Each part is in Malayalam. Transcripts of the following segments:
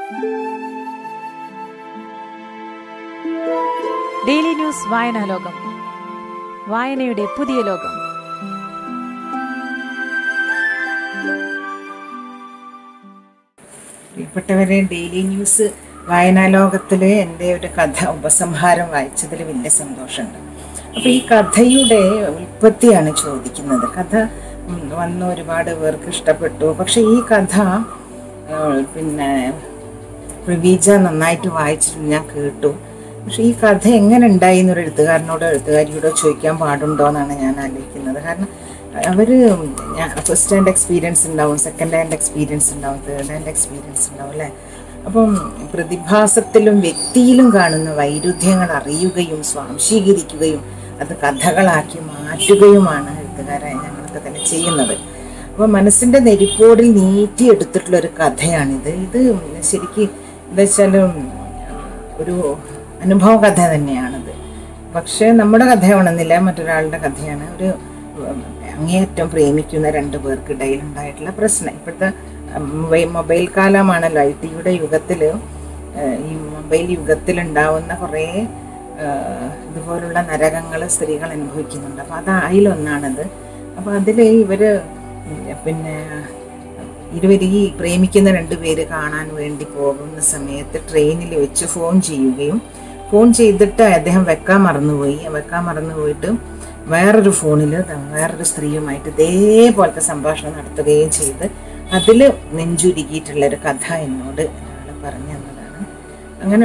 ഡെയിലി ന്യൂസ് വായനാ ലോകം വായനയുടെ പുതിയ ലോകം പ്രിയപ്പെട്ടവരെ ഡെയിലി ന്യൂസ് വായനാലോകത്തിലെ എൻ്റെ ഒരു കഥ ഉപസംഹാരം വായിച്ചതിൽ വലിയ സന്തോഷമുണ്ട് അപ്പോൾ ഈ കഥയുടെ ഉൽപ്പത്തിയാണ് ചോദിക്കുന്നത് കഥ ഉം, വന്ന് ഒരുപാട് പേർക്ക് ഇഷ്ടപ്പെട്ടു പക്ഷെ ഈ കഥ ആ, പിന്നെ പ്രവീജ നന്നായിട്ട് വായിച്ചിട്ട് ഞാൻ കേട്ടു പക്ഷെ ഈ കഥ എങ്ങനെ ഉണ്ടായി എന്നൊരു എഴുത്തുകാരനോടോ എഴുത്തുകാരിയോടോ ചോദിക്കാൻ പാടുണ്ടോ എന്നാണ് ഞാൻ ആലോചിക്കുന്നത് കാരണം അവർ ഫസ്റ്റ് ഹാൻഡ് എക്സ്പീരിയൻസ് ഉണ്ടാവും സെക്കൻഡ് ഹാൻഡ് എക്സ്പീരിയൻസ് ഉണ്ടാവും തേർഡ് ഹാൻഡ് എക്സ്പീരിയൻസ് ഉണ്ടാവും അല്ലേ അപ്പം പ്രതിഭാസത്തിലും വ്യക്തിയിലും കാണുന്ന വൈരുദ്ധ്യങ്ങൾ അറിയുകയും സ്വാംശീകരിക്കുകയും അത് കഥകളാക്കി മാറ്റുകയുമാണ് എഴുത്തുകാരായ ഞങ്ങളൊക്കെ തന്നെ ചെയ്യുന്നത് അപ്പോൾ മനസ്സിൻ്റെ നെരിപ്പോടിൽ നീട്ടിയെടുത്തിട്ടുള്ള ഒരു കഥയാണിത് ഇത് ശരിക്ക് എന്താ വെച്ചാൽ ഒരു അനുഭവ കഥ തന്നെയാണിത് പക്ഷേ നമ്മുടെ കഥയാവണമെന്നില്ല മറ്റൊരാളുടെ കഥയാണ് ഒരു ഉം, അങ്ങേയറ്റം പ്രേമിക്കുന്ന രണ്ട് പേർക്കിടയിൽ ഉണ്ടായിട്ടുള്ള പ്രശ്നം ഇപ്പോഴത്തെ ഉം, മൊബൈൽ- മൊബൈൽ കാലമാണല്ലോ ഐ ടിയുടെ യുഗത്തിൽ ഈ മൊബൈൽ യുഗത്തിൽ ഉണ്ടാവുന്ന കുറേ ഏഹ്, ഇതുപോലുള്ള നരകങ്ങൾ സ്ത്രീകൾ അനുഭവിക്കുന്നുണ്ട് അപ്പോൾ അത് അതിലൊന്നാണത് അപ്പോൾ അതിൽ ഇവർ പിന്നെ ഇരുവർ ഈ പ്രേമിക്കുന്ന രണ്ടുപേര് കാണാൻ വേണ്ടി പോകുന്ന സമയത്ത് ട്രെയിനിൽ വെച്ച് ഫോൺ ചെയ്യുകയും ഫോൺ ചെയ്തിട്ട് അദ്ദേഹം വെക്കാൻ മറന്നുപോയി വെക്കാൻ മറന്നുപോയിട്ട് വേറൊരു ഫോണിൽ വേറൊരു സ്ത്രീയുമായിട്ട് ഇതേപോലത്തെ സംഭാഷണം നടത്തുകയും ചെയ്ത് അതിൽ നെഞ്ചുരുകിയിട്ടുള്ള ഒരു കഥ എന്നോട് ഒരാൾ പറഞ്ഞു തന്നതാണ് അങ്ങനെ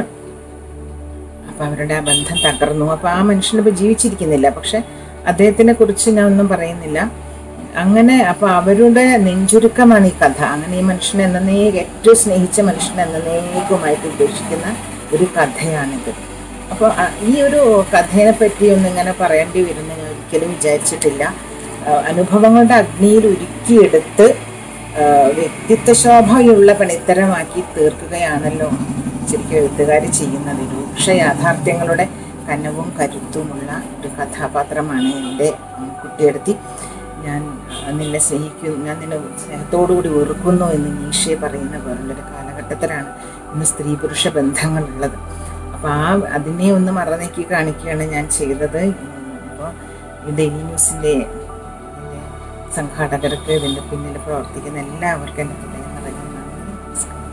അപ്പം അവരുടെ ആ ബന്ധം തകർന്നു അപ്പോൾ ആ മനുഷ്യനിപ്പോൾ ജീവിച്ചിരിക്കുന്നില്ല പക്ഷെ അദ്ദേഹത്തിനെ കുറിച്ച് ഞാൻ ഒന്നും പറയുന്നില്ല അങ്ങനെ അപ്പോൾ അവരുടെ നെഞ്ചുരുക്കമാണ് ഈ കഥ അങ്ങനെ ഈ മനുഷ്യനെ എന്നേ ഏറ്റവും സ്നേഹിച്ച മനുഷ്യനെ എന്നേക്കുമായിട്ട് ഉപേക്ഷിക്കുന്ന ഒരു കഥയാണിത് അപ്പോൾ അ- ഈ ഒരു കഥയെ പറ്റി ഒന്നും ഇങ്ങനെ പറയേണ്ടി വരുമെന്ന് ഞാൻ ഒരിക്കലും വിചാരിച്ചിട്ടില്ല ആ, അനുഭവങ്ങളുടെ അഗ്നിയിൽ ഉരുക്കിയെടുത്ത് ആ, വ്യക്തിത്വ ശോഭയുള്ള പണിത്തരമാക്കി തീർക്കുകയാണല്ലോ ശരിക്കും എഴുത്തുകാർ ചെയ്യുന്നത് രൂക്ഷ യാഥാർത്ഥ്യങ്ങളുടെ കനവും കരുത്തുമുള്ള ഒരു കഥാപാത്രമാണ് എൻ്റെ ഉം, കുട്ടിയെടുത്തി ഞാൻ ആ, നിന്നെ സ്നേഹിക്കുന്നു ഞാൻ നിന്നെ സ്നേഹത്തോടുകൂടി വെറുക്കുന്നു എന്ന് നീഷെ പറയുന്ന പോലുള്ളൊരു കാലഘട്ടത്തിലാണ് ഇന്ന് സ്ത്രീ പുരുഷ ബന്ധങ്ങളുള്ളത് അപ്പോൾ ആ അതിനെ ഒന്ന് മറന്നേക്കി കാണിക്കുകയാണ് ഞാൻ ചെയ്തത് അപ്പോൾ ഈ ഡെയിലി ന്യൂസിൻ്റെ ഇതിൻ്റെ സംഘാടകർക്ക് ഇതിൻ്റെ പിന്നിൽ പ്രവർത്തിക്കുന്ന എല്ലാവർക്കും എൻ്റെ ഹൃദയം നിറഞ്ഞ നന്ദി നമസ്കാരം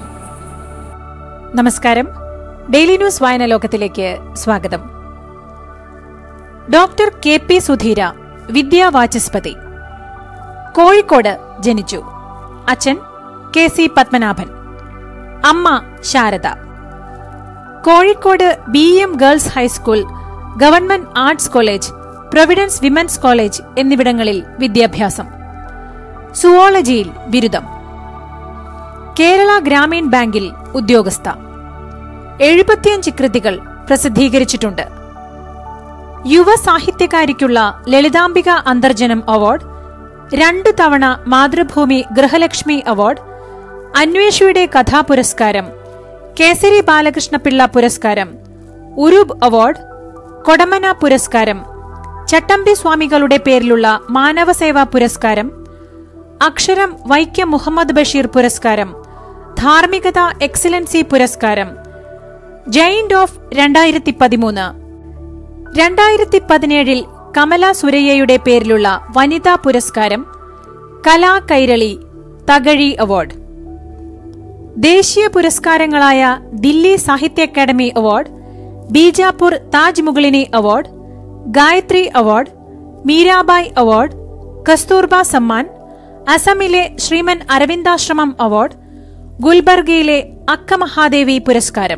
നമസ്കാരം ഡെയിലി ന്യൂസ് വായന ലോകത്തിലേക്ക് സ്വാഗതം ഡോക്ടർ കെ പി സുധീര വിദ്യാവാചസ്പതി കോഴിക്കോട് ജനിച്ചു അച്ഛൻ കെ സി പത്മനാഭൻ അമ്മ Sharada Kozhikode B M girls high school government arts college providence women's college എന്നിവിടങ്ങളിൽ വിദ്യാഭ്യാസം സുവോളജിയിൽ ബിരുദം കേരള ഗ്രാമീൺ ബാങ്കിൽ ഉദ്യോഗസ്ഥ എഴുപത്തിയഞ്ച് കൃതികൾ പ്രസിദ്ധീകരിച്ചിട്ടുണ്ട് യുവ സാഹിത്യകാരിക്കുള്ള ലളിതാംബിക അന്തർജനം അവാർഡ് രണ്ടു തവണ മാതൃഭൂമി ഗൃഹലക്ഷ്മി അവാർഡ് അന്വേഷയുടെ കഥാപുരസ്കാരം കേസരി ബാലകൃഷ്ണപിള്ള പുരസ്കാരം ഉരൂബ് അവാർഡ് കൊടമന പുരസ്കാരം ചട്ടമ്പി സ്വാമികളുടെ പേരിലുള്ള മാനവസേവാ പുരസ്കാരം അക്ഷരം വൈക്കം മുഹമ്മദ് ബഷീർ പുരസ്കാരം ധാർമ്മികത എക്സലൻസി പുരസ്കാരം ജയിന്റ് ഓഫ് രണ്ടായിരത്തി പതിമൂന്ന് രണ്ടായിരത്തി പതിനേഴിൽ കമല സുരയ്യയുടെ പേരിലുള്ള വനിതാ പുരസ്കാരം കലാ കൈരളി തകഴി അവാർഡ് ദേശീയ പുരസ്കാരങ്ങളായ Delhi Sahitya Akademi award Bijapur Taj Mughalini award Gayathri award Meerabai award Kasturba Samman അസമിലെ ശ്രീമൻ അരവിന്ദാശ്രമം അവാർഡ് ഗുൽബർഗയിലെ അക്ക മഹാദേവി പുരസ്കാരം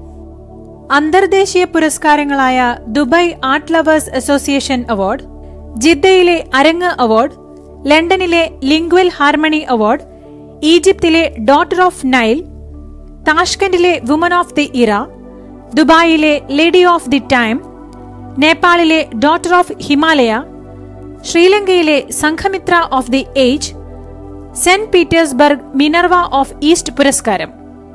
അന്തർദേശീയ പുരസ്കാരങ്ങളായ Dubai art lovers association award ജിദ്ദയിലെ അരങ്ങ് അവാർഡ് ലണ്ടനിലെ ലിംഗ്വൽ ഹാർമണി അവാർഡ് ഈജിപ്തിലെ ഡോട്ടർ ഓഫ് നൈൽ താഷ്കന്റിലെ വുമൻ ഓഫ് ദി ഇറ ദുബായിലെ ലേഡി ഓഫ് ദി ടൈം നേപ്പാളിലെ ഡോട്ടർ ഓഫ് ഹിമാലയ ശ്രീലങ്കയിലെ Sanghamitra of the age Saint Petersburg Minerva of east പുരസ്കാരം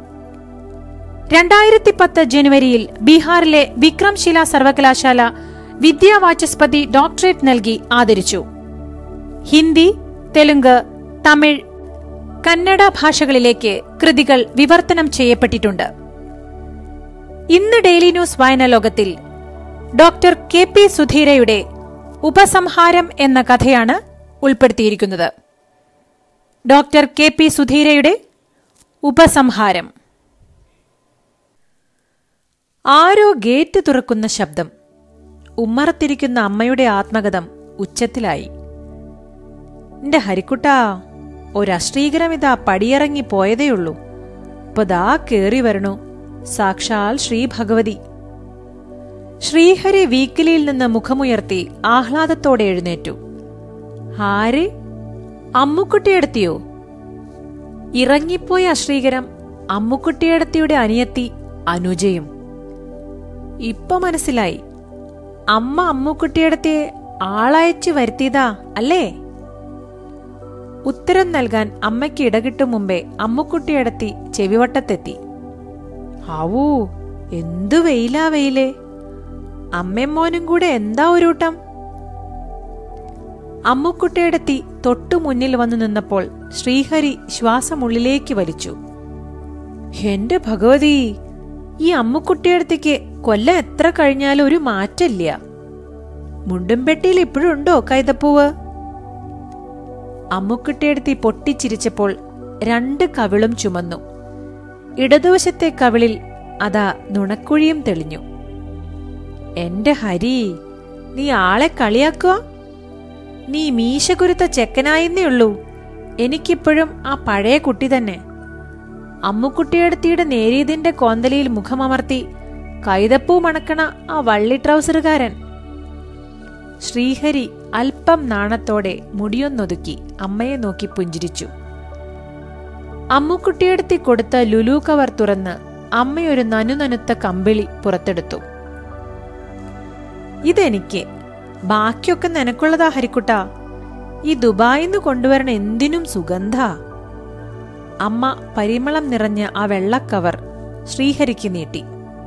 രണ്ടായിരത്തി പത്ത് ജനുവരിയിൽ ബീഹാറിലെ വിക്രംശില സർവകലാശാല വിദ്യാവാചസ്പതി ഡോക്ടറേറ്റ് നൽകി ആദരിച്ചു ഹിന്ദി തെലുങ്ക് തമിഴ് കന്നഡ ഭാഷകളിലേക്ക് കൃതികൾ വിവർത്തനം ചെയ്യപ്പെട്ടിട്ടുണ്ട് ഇന്ന് ഡെയിലി ന്യൂസ് വായന ലോകത്തിൽ ഡോക്ടർ കെ പി സുധീരയുടെ ഉപസംഹാരം എന്ന കഥയാണ് ഉൾപ്പെടുത്തിയിരിക്കുന്നത് ഡോക്ടർ കെ പി സുധീരയുടെ ഉപസംഹാരം ആരോ ഗേറ്റ് തുറക്കുന്ന ശബ്ദം ഉമ്മറത്തിരിക്കുന്ന അമ്മയുടെ ആത്മകഥം ഉച്ചത്തിലായി എന്റെ ഹരിക്കുട്ടാ ഒരശ്രീകരം ഇതാ പടിയിറങ്ങി പോയതേയുള്ളൂ ഇപ്പൊ ദാ കേറി വരണു സാക്ഷാൽ ശ്രീ ഭഗവതി ശ്രീഹരി വീക്കിലിയിൽ നിന്ന് മുഖമുയർത്തി ആഹ്ലാദത്തോടെ എഴുന്നേറ്റു ആര് അമ്മുക്കുട്ടിയെടുത്തിയോ ഇറങ്ങിപ്പോയ അശ്രീകരം അമ്മുക്കുട്ടിയെടുത്തിയുടെ അനിയത്തി അനുജയും ഇപ്പൊ മനസ്സിലായി അമ്മ അമ്മുക്കുട്ടിയെടുത്തിയെ ആളയച്ചു വരുത്തിയതാ അല്ലേ ഉത്തരം നൽകാൻ അമ്മയ്ക്ക് ഇടകിട്ടും മുമ്പേ അമ്മുക്കുട്ടിയടത്തി ചെവിവട്ടത്തെത്തി ആവൂ എന്തു വെയിലാ വെയിലേ അമ്മയും മോനും കൂടെ എന്താ ഒരുട്ടം അമ്മുക്കുട്ടിയടത്തി തൊട്ടു മുന്നിൽ വന്നു നിന്നപ്പോൾ ശ്രീഹരി ശ്വാസമുള്ളിലേക്ക് വലിച്ചു എന്റെ ഭഗവതി ഈ അമ്മുക്കുട്ടിയടത്തേക്ക് കൊല്ലം എത്ര കഴിഞ്ഞാലും ഒരു മാറ്റമില്ല മുണ്ടുംപെട്ടിയിൽ ഇപ്പോഴും ഉണ്ടോ കൈതപ്പൂവ് അമ്മുക്കുട്ടിയെടുത്തി പൊട്ടിച്ചിരിച്ചപ്പോൾ രണ്ട് കവിളും ചുമന്നു ഇടതുവശത്തെ കവിളിൽ അതാ നുണക്കുഴിയും തെളിഞ്ഞു എന്റെ ഹരി നീ ആളെ കളിയാക്കുക നീ മീശ കുരുത്ത ചെക്കനായെന്നേ ഉള്ളൂ എനിക്കിപ്പോഴും ആ പഴയ കുട്ടി തന്നെ അമ്മുക്കുട്ടിയെടുത്തിയുടെ നേരിയതിന്റെ കോന്തലിയിൽ മുഖമമർത്തി കൈതപ്പൂ മണക്കണ ആ വള്ളി ട്രൗസറുകാരൻ ശ്രീഹരി അല്പം നാണത്തോടെ മുടിയൊന്നൊതുക്കി അമ്മയെ നോക്കി പുഞ്ചിരിച്ചു അമ്മുക്കുട്ടിയെടുത്തി കൊടുത്ത ലുലു കവർ തുറന്ന് അമ്മയൊരു നനുനനുത്ത കമ്പിളി പുറത്തെടുത്തു ഇതെനിക്ക് ബാക്കിയൊക്കെ നിനക്കുള്ളതാ ഹരിക്കുട്ട ഈ ദുബായിന്ന് കൊണ്ടുവരണ എന്തിനും സുഗന്ധ അമ്മ പരിമളം നിറഞ്ഞ ആ വെള്ളക്കവർ ശ്രീഹരിക്ക് നീട്ടി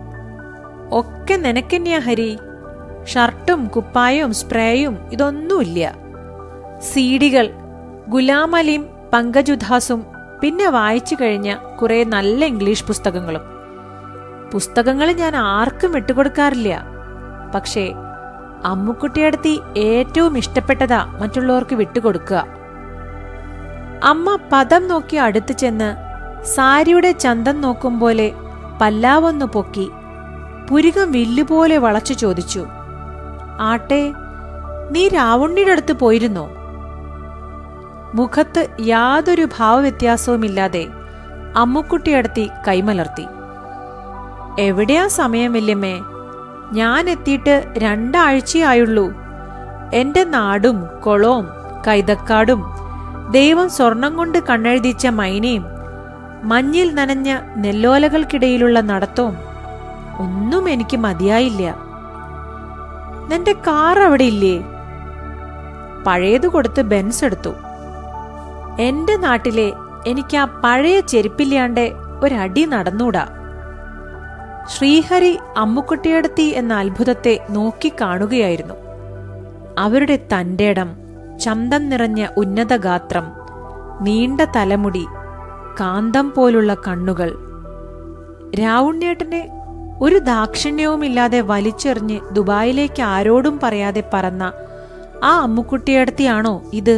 ഒക്കെ നിനക്കെന്നെയാ ഹരി ഷർട്ടും കുപ്പായവും സ്പ്രേയും ഇതൊന്നുമില്ല സീഡികൾ ഗുലാം അലിയും പങ്കജുദാസും പിന്നെ വായിച്ചു കഴിഞ്ഞ കുറെ നല്ല ഇംഗ്ലീഷ് പുസ്തകങ്ങളും പുസ്തകങ്ങൾ ഞാൻ ആർക്കും വിട്ടുകൊടുക്കാറില്ല പക്ഷേ അമ്മുക്കുട്ടിയടുത്തി ഏറ്റവും ഇഷ്ടപ്പെട്ടതാ മറ്റുള്ളവർക്ക് വിട്ടുകൊടുക്കുക അമ്മ പദം നോക്കി അടുത്തു ചെന്ന് സാരിയുടെ ചന്തം നോക്കും പോലെ പല്ലാവൊന്നു പൊക്കി പുരികം വില്ലുപോലെ വളച്ചു ചോദിച്ചു ആട്ടെ നീ രാവുണ്ണിയുടെ അടുത്ത് പോയിരുന്നോ മുഖത്ത് യാതൊരു ഭാവവ്യത്യാസവുമില്ലാതെ അമ്മുക്കുട്ടിയടത്തി കൈമലർത്തി എവിടെയാ സമയം വല്യമ്മേ ഞാൻ എത്തിയിട്ട് രണ്ടാഴ്ചയായുള്ളൂ എന്റെ നാടും കൊളവും കൈതക്കാടും ദൈവം സ്വർണം കൊണ്ട് കണ്ണെഴുതിച്ച മൈനയും മഞ്ഞിൽ നനഞ്ഞ നെല്ലോലകൾക്കിടയിലുള്ള നടത്തവും ഒന്നും എനിക്ക് മതിയായില്ല നിന്റെ കാർ അവിടെ ഇല്ലേ പഴയത് കൊടുത്ത് ബെൻസ് എടുത്തു എന്റെ നാട്ടിലെ എനിക്ക് ആ പഴയ ചെരുപ്പില്ലാണ്ട് ഒരടി നടന്നൂടാ ശ്രീഹരി അമ്മുക്കുട്ടിയടത്തി എന്ന അത്ഭുതത്തെ നോക്കിക്കാണുകയായിരുന്നു അവരുടെ തന്റേടം ചന്തം നിറഞ്ഞ ഉന്നത ഗാത്രം നീണ്ട തലമുടി കാന്തം പോലുള്ള കണ്ണുകൾ രാവുണ്ണേട്ടനെ ഒരു ദാക്ഷിണ്യവുമില്ലാതെ വലിച്ചെറിഞ്ഞ് ദുബായിലേക്ക് ആരോടും പറയാതെ പറന്ന ആ അമ്മുക്കുട്ടിയടത്തിയാണോ ഇത്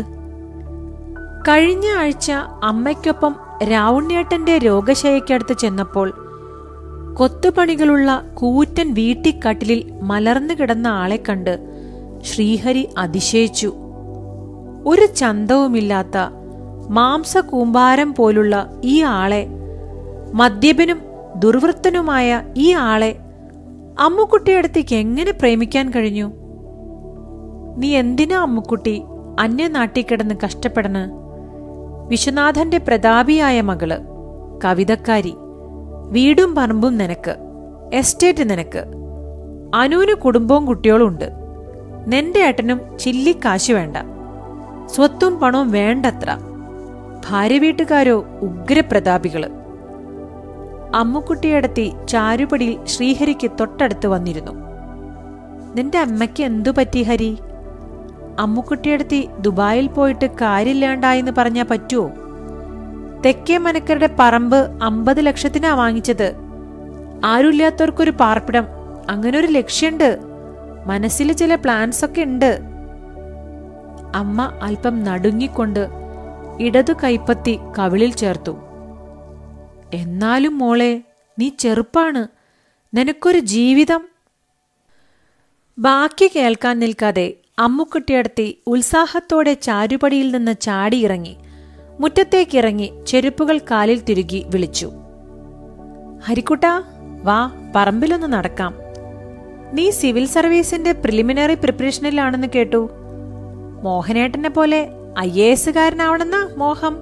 കഴിഞ്ഞ ആഴ്ച അമ്മയ്ക്കൊപ്പം രാവുണ്യേട്ടന്റെ രോഗശയക്കടുത്ത് ചെന്നപ്പോൾ കൊത്തുപണികളുള്ള കൂറ്റൻ വീട്ടിക്കട്ടിലിൽ മലർന്നു കിടന്ന ആളെ കണ്ട് ശ്രീഹരി അതിശയിച്ചു ഒരു ചന്തവുമില്ലാത്ത മാംസകൂമ്പാരം പോലുള്ള ഈ ആളെ മദ്യപനും ദുർവൃത്തനുമായ ഈ ആളെ അമ്മുക്കുട്ടിയടുത്തേക്ക് എങ്ങനെ പ്രേമിക്കാൻ കഴിഞ്ഞു നീ എന്തിനാ അമ്മുക്കുട്ടി അന്യനാട്ടിൽ കിടന്ന് കഷ്ടപ്പെടണ വിശ്വനാഥന്റെ പ്രതാപിയായ മകള് കവിതക്കാരി വീടും പറമ്പും നിനക്ക് എസ്റ്റേറ്റ് നിനക്ക് അനുവിന് കുടുംബവും കുട്ടികളും ഉണ്ട് നിന്റെ ഏട്ടനും ചില്ലിക്കാശ് വേണ്ട സ്വത്തും പണവും വേണ്ടത്ര ഭാര്യ വീട്ടുകാരോ ഉഗ്രപ്രതാപികള് അമ്മുക്കുട്ടിയടത്തി ചാരുപടിയിൽ ശ്രീഹരിക്ക് തൊട്ടടുത്ത് വന്നിരുന്നു നിന്റെ അമ്മയ്ക്ക് എന്തു പറ്റി ഹരി അമ്മുക്കുട്ടിയടത്തി ദുബായിൽ പോയിട്ട് കാര്യമില്ലാണ്ടായെന്ന് പറഞ്ഞാ പറ്റുമോ തെക്കേ മനക്കരുടെ പറമ്പ് അമ്പത് ലക്ഷത്തിനാ വാങ്ങിച്ചത് ആരുമില്ലാത്തവർക്കൊരു പാർപ്പിടം അങ്ങനെ ഒരു ലക്ഷ്യമുണ്ട് മനസ്സിൽ ചില പ്ലാൻസ് ഒക്കെ ഉണ്ട് അമ്മ അല്പം നടുങ്ങിക്കൊണ്ട് ഇടതു കൈപ്പത്തി കവിളിൽ ചേർത്തു എന്നാലും മോളെ നീ ചെറുപ്പാണ് നിനക്കൊരു ജീവിതം ബാക്കി കേൾക്കാൻ നിൽക്കാതെ അമ്മുക്കുട്ടിയടത്തി ഉത്സാഹത്തോടെ ചാരുപടിയിൽ നിന്ന് ചാടിയിറങ്ങി മുറ്റത്തേക്കിറങ്ങി ചെരുപ്പുകൾ കാലിൽ തിരുകി വിളിച്ചു ഹരിക്കുട്ടാ വാ പറമ്പിലൊന്ന് നടക്കാം നീ സിവിൽ സർവീസിന്റെ പ്രിലിമിനറി പ്രിപ്പറേഷനിലാണെന്ന് കേട്ടു മോഹനേട്ടനെ പോലെ ഐ എ എസുകാരനാവണമെന്ന മോഹം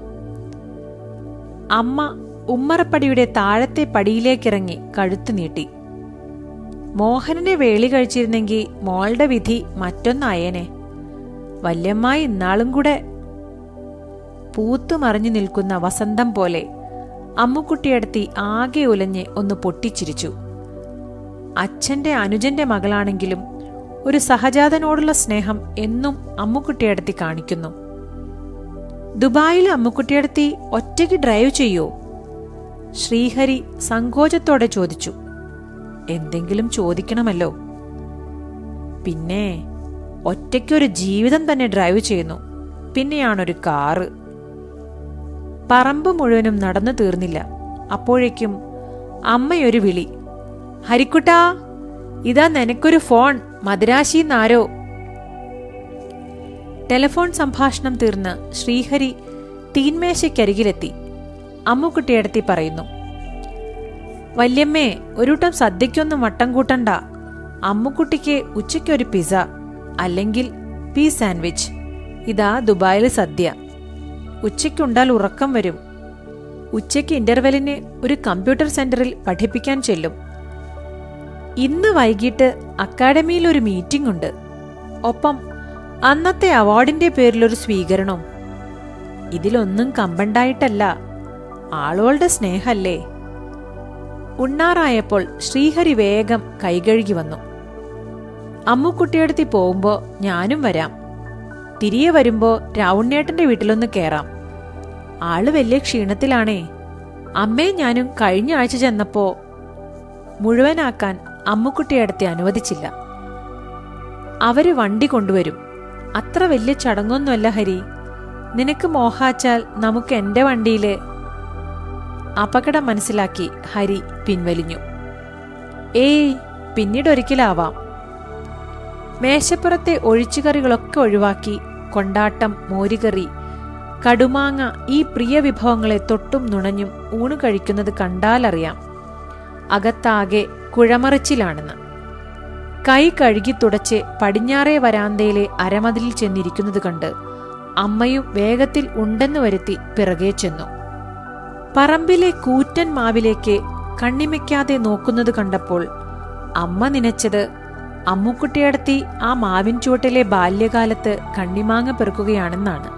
അമ്മ ഉമ്മറപ്പടിയുടെ താഴത്തെ പടിയിലേക്കിറങ്ങി കഴുത്തു നീട്ടി മോഹനനെ വേളി കഴിച്ചിരുന്നെങ്കിൽ മോളുടെ വിധി മറ്റൊന്നായേനെ വല്യമ്മ ഇന്നാളും കൂടെ പൂത്തുമറിഞ്ഞു നിൽക്കുന്ന വസന്തം പോലെ അമ്മുക്കുട്ടിയടുത്തി ആകെ ഉലഞ്ഞ് ഒന്ന് പൊട്ടിച്ചിരിച്ചു അച്ഛന്റെ അനുജന്റെ മകളാണെങ്കിലും ഒരു സഹജാതനോടുള്ള സ്നേഹം എന്നും അമ്മുക്കുട്ടിയടുത്തി കാണിക്കുന്നു ദുബായിൽ അമ്മുക്കുട്ടിയടുത്തി ഒറ്റയ്ക്ക് ഡ്രൈവ് ചെയ്യോ ശ്രീഹരി സങ്കോചത്തോടെ ചോദിച്ചു എന്തെങ്കിലും ചോദിക്കണമല്ലോ പിന്നെ ഒറ്റയ്ക്കൊരു ജീവിതം തന്നെ ഡ്രൈവ് ചെയ്യുന്നു പിന്നെയാണൊരു കാറ് പറമ്പ് മുഴുവനും നടന്നു തീർന്നില്ല അപ്പോഴേക്കും അമ്മയൊരു വിളി ഹരിക്കുട്ടാ ഇതാ നിനക്കൊരു ഫോൺ മദിരാശിന്നാരോ ടെലിഫോൺ സംഭാഷണം തീർന്ന് ശ്രീഹരി തീന്മേശയ്ക്കരികിലെത്തി അമ്മുക്കുട്ടിയടത്തി പറയുന്നു വല്യമ്മേ ഒരുട്ടം സദ്യക്കൊന്നും വട്ടം കൂട്ടണ്ട അമ്മുക്കുട്ടിക്ക് ഉച്ചയ്ക്കൊരു പിസ അല്ലെങ്കിൽ പീ സാൻഡ്വിച്ച് ഇതാ ദുബായിൽ സദ്യ ഉച്ചയ്ക്കുണ്ടാൽ ഉറക്കം വരും ഉച്ചയ്ക്ക് ഇന്റർവെലിന് ഒരു കമ്പ്യൂട്ടർ സെന്ററിൽ പഠിപ്പിക്കാൻ ചെല്ലും ഇന്ന് വൈകിട്ട് അക്കാഡമിയിൽ ഒരു മീറ്റിംഗ് ഉണ്ട് ഒപ്പം അന്നത്തെ അവാർഡിന്റെ പേരിലൊരു സ്വീകരണവും ഇതിലൊന്നും കമ്പണ്ടായിട്ടല്ല ആളുകളുടെ സ്നേഹല്ലേ ഉണ്ണാറായപ്പോൾ ശ്രീഹരി വേഗം കൈകഴുകി വന്നു അമ്മുക്കുട്ടിയടുത്തി പോകുമ്പോ ഞാനും വരാം തിരികെ വരുമ്പോ രാവുണ്ണേട്ടന്റെ വീട്ടിലൊന്ന് കേറാം ആള് വലിയ ക്ഷീണത്തിലാണേ അമ്മയും ഞാനും കഴിഞ്ഞ ആഴ്ച ചെന്നപ്പോ മുഴുവനാക്കാൻ അമ്മുക്കുട്ടിയടുത്തി അനുവദിച്ചില്ല അവര് വണ്ടി കൊണ്ടുവരും അത്ര വലിയ ചടങ്ങൊന്നുമല്ല ഹരി നിനക്ക് മോഹാച്ചാൽ നമുക്ക് എന്റെ വണ്ടിയില് അപകടം മനസ്സിലാക്കി ഹരി പിൻവലിഞ്ഞു ഏയ് പിന്നീടൊരിക്കലാവാം മേശപ്പുറത്തെ ഒഴിച്ചുകറികളൊക്കെ ഒഴിവാക്കി കൊണ്ടാട്ടം മോരുകറി കടുമാങ്ങ ഈ പ്രിയ വിഭവങ്ങളെ തൊട്ടും നുണഞ്ഞും ഊണ് കഴിക്കുന്നത് കണ്ടാലറിയാം അകത്താകെ കുഴമറിച്ചിലാണെന്ന് കൈ കഴുകി തുടച്ച് പടിഞ്ഞാറേ വരാന്തയിലെ അരമതിലിൽ ചെന്നിരിക്കുന്നത് കണ്ട് അമ്മയും വേഗത്തിൽ ഉണ്ടെന്ന് വരുത്തി പിറകെ ചെന്നു പറമ്പിലെ കൂറ്റൻ മാവിലേക്ക് കണ്ണിമയ്ക്കാതെ നോക്കുന്നത് കണ്ടപ്പോൾ അമ്മ നനച്ചത് അമ്മുക്കുട്ടിയടത്തി ആ മാവിൻ ചുവട്ടിലെ ബാല്യകാലത്ത് കണ്ണിമാങ്ങ പെറുക്കുകയാണെന്നാണ്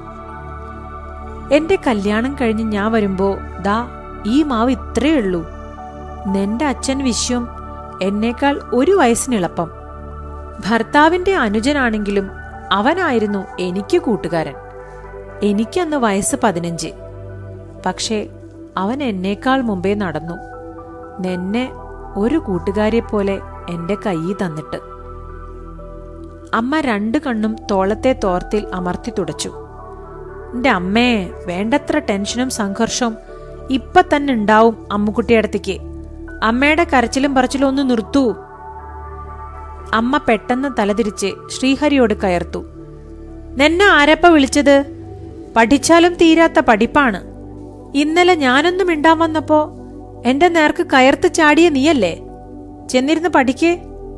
എന്റെ കല്യാണം കഴിഞ്ഞ് ഞാൻ വരുമ്പോ ദാ ഈ മാവ് ഇത്രയേ ഉള്ളൂ നിന്റെ അച്ഛൻ വിശ്വം എന്നേക്കാൾ ഒരു വയസ്സിനിളപ്പം ഭർത്താവിന്റെ അനുജനാണെങ്കിലും അവനായിരുന്നു എനിക്ക് കൂട്ടുകാരൻ എനിക്കന്ന് വയസ്സ് പതിനഞ്ച് പക്ഷേ അവൻ എന്നേക്കാൾ മുമ്പേ നടന്നു നിന്നെ ഒരു കൂട്ടുകാരിയെ പോലെ എന്റെ കൈ തന്നിട്ട് അമ്മ രണ്ടു കണ്ണും തോളത്തെ തോർത്തിൽ അമർത്തി തുടച്ചു എന്റെ അമ്മേ വേണ്ടത്ര ടെൻഷനും സംഘർഷവും ഇപ്പൊ തന്നെ ഉണ്ടാവും അമ്മുക്കുട്ടിയടത്തേക്ക് അമ്മയുടെ കരച്ചിലും പറച്ചിലും ഒന്ന് നിർത്തൂ അമ്മ പെട്ടെന്ന് തലതിരിച്ച് ശ്രീഹരിയോട് കയർത്തു നിന്നെ ആരപ്പ വിളിച്ചത് പഠിച്ചാലും തീരാത്ത പഠിപ്പാണ് ഇന്നലെ ഞാനൊന്നും മിണ്ടാൻ വന്നപ്പോ എന്റെ നേർക്ക് കയർത്ത് ചാടിയ നീയല്ലേ ചെന്നിരുന്ന് പഠിക്കേ